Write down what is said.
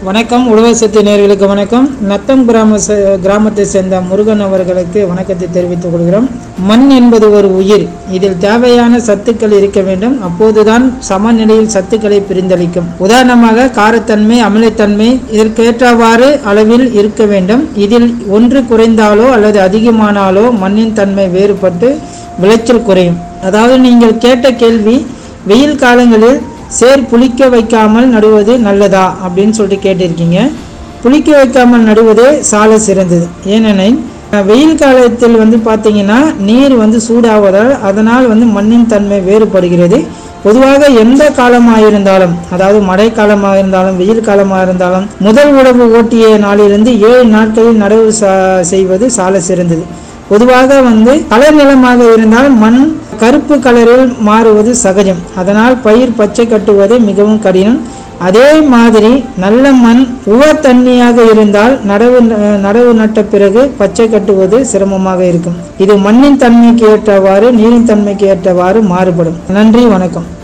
வணக்கம் உழவசத்து நேர்களுக்கு வணக்கம் நத்தம் கிராம ச- கிராமத்தை சேர்ந்த முருகன் அவர்களுக்கு வணக்கத்தை தெரிவித்துக் கொள்கிறோம் மண் என்பது ஒரு உயிர் இதில் தேவையான சத்துக்கள் இருக்க வேண்டும் அப்போதுதான் சமநிலையில் சத்துக்களை பிரிந்தளிக்கும் உதாரணமாக காரத்தன்மை அமிலத்தன்மை இதற்கேற்றவாறு அளவில் இருக்க வேண்டும் இதில் ஒன்று குறைந்தாலோ அல்லது அதிகமானாலோ மண்ணின் தன்மை வேறுபட்டு விளைச்சல் குறையும் அதாவது நீங்கள் கேட்ட கேள்வி வெயில் காலங்களில் சேர் புளிக்க வைக்காமல் நடுவது நல்லதா அப்படின்னு சொல்லிட்டு கேட்டிருக்கீங்க புளிக்க வைக்காமல் நடுவதே சால சிறந்தது ஏனெனில் அஹ், வெயில் காலத்தில் வந்து பார்த்தீங்கன்னா நீர் வந்து சூடாவதால் அதனால் வந்து மண்ணின் தன்மை வேறுபடுகிறது பொதுவாக எந்த காலமாக இருந்தாலும் அதாவது மழை காலமாக இருந்தாலும் வெயில் காலமாக இருந்தாலும் முதல் உழவு ஓட்டிய நாளிலிருந்து ஏழு நாட்களில் நடவு சா- செய்வது சால சிறந்தது பொதுவாக வந்து கலர் நிலமாக இருந்தால் மண் கருப்பு கலரில் மாறுவது சகஜம் அதனால் பயிர் பச்சை கட்டுவது மிகவும் கடினம் அதே மாதிரி நல்ல மண் உவர் தண்ணியாக இருந்தால் நடவு நடவு நட்ட பிறகு பச்சை கட்டுவது சிரமமாக இருக்கும் இது மண்ணின் தன்மைக்கு ஏற்றவாறு நீரின் தன்மைக்கு ஏற்றவாறு மாறுபடும் நன்றி வணக்கம்